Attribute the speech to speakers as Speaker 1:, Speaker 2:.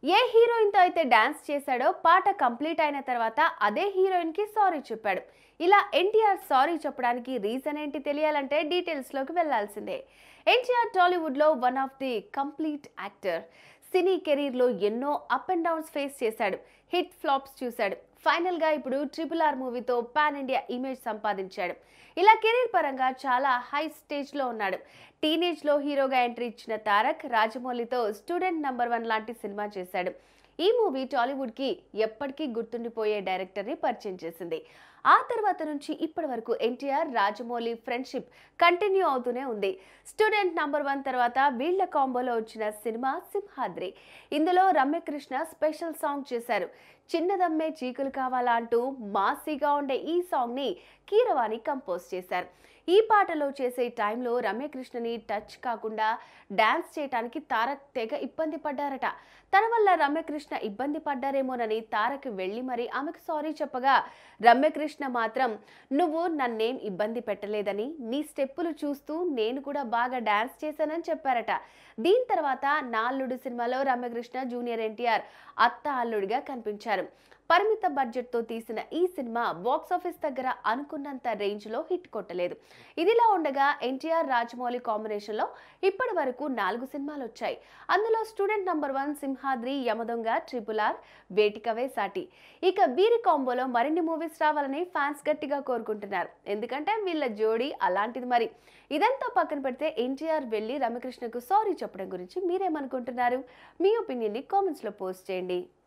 Speaker 1: ఏ హీరోయిన్తో అయితే డాన్స్ చేశాడో పాట కంప్లీట్ అయిన తర్వాత అదే హీరోయిన్కి సారీ చెప్పాడు ఇలా ఎన్టీఆర్ సారీ చెప్పడానికి రీజన్ ఏంటి తెలియాలంటే డీటెయిల్స్లోకి వెళ్లాల్సిందే ఎన్టీఆర్ టాలీవుడ్లో one of the complete actor cine కెరీర్లో ఎన్నో అప్ అండ్ డౌన్స్ ఫేస్ చేశాడు హిట్ ఫ్లాప్స్ చూశాడు ఫైనల్గా ఇప్పుడు ట్రిపుల్ ఆర్ మూవీతో పాన్ ఇండియా ఇమేజ్ సంపాదించాడు ఇలా కెరీర్ పరంగా చాలా హై స్టేజ్లో ఉన్నాడు టీనేజ్లో హీరోగా ఎంట్రీ ఇచ్చిన తారక్ రాజమౌళితో స్టూడెంట్ నంబర్ వన్ లాంటి సినిమా చేశాడు ఈ మూవీ టాలీవుడ్కి ఎప్పటికీ గుర్తుండిపోయే డైరెక్టర్ని పరిచయం చేసింది ఆ తర్వాత నుంచి ఇప్పటి వరకు ఎన్టీఆర్ రాజమౌళి ఫ్రెండ్షిప్ కంటిన్యూ అవుతూనే ఉంది స్టూడెంట్ నంబర్ వన్ తర్వాత వీళ్ల కాంబోలో వచ్చిన సినిమా సింహాద్రి ఇందులో రమ్యకృష్ణ స్పెషల్ సాంగ్ చేశారు చిన్నదమ్మే చీకులు కావాలా అంటూ మాసీగా ఉండే ఈ సాంగ్ని కీరవాణి కంపోజ్ చేశారు ఈ పాటలో చేసే టైంలో రమ్యకృష్ణని టచ్ కాకుండా డాన్స్ చేయడానికి తారక్ తెగ ఇబ్బంది పడ్డారట తన వల్ల రమ్యకృష్ణ ఇబ్బంది పడ్డారేమోనని తారక్ వెళ్ళి మరి ఆమెకు సారీ చెప్పగా రమ్యకృష్ణ మాత్రం నువ్వు నన్నేం ఇబ్బంది పెట్టలేదని నీ స్టెప్పులు చూస్తూ నేను కూడా బాగా డాన్స్ చేశానని చెప్పారట దీని తర్వాత నా అల్లుడు సినిమాలో రమ్యకృష్ణ జూనియర్ ఎన్టీఆర్ అత్త అల్లుడిగా కనిపించారు పరిమిత బడ్జెట్తో తీసిన ఈ సినిమా బాక్స్ ఆఫీస్ దగ్గర అనుకున్నంత రేంజ్లో హిట్ కొట్టలేదు ఇదిలా ఉండగా ఎన్టీఆర్ రాజమౌళి కాంబినేషన్లో ఇప్పటి వరకు నాలుగు సినిమాలు వచ్చాయి అందులో student number one Simhadri Yamadonga triple R వేటికవే సాటి ఇక వీరి కాంబోలో మరిన్ని మూవీస్ రావాలని ఫ్యాన్స్ గట్టిగా కోరుకుంటున్నారు ఎందుకంటే వీళ్ళ జోడీ అలాంటిది మరి ఇదంతా పక్కన పెడితే ఎన్టీఆర్ వెళ్ళి రమకృష్ణకు సారీ చెప్పడం గురించి మీరేమనుకుంటున్నారు మీ ఒపీనియన్ని కామెంట్స్లో పోస్ట్ చేయండి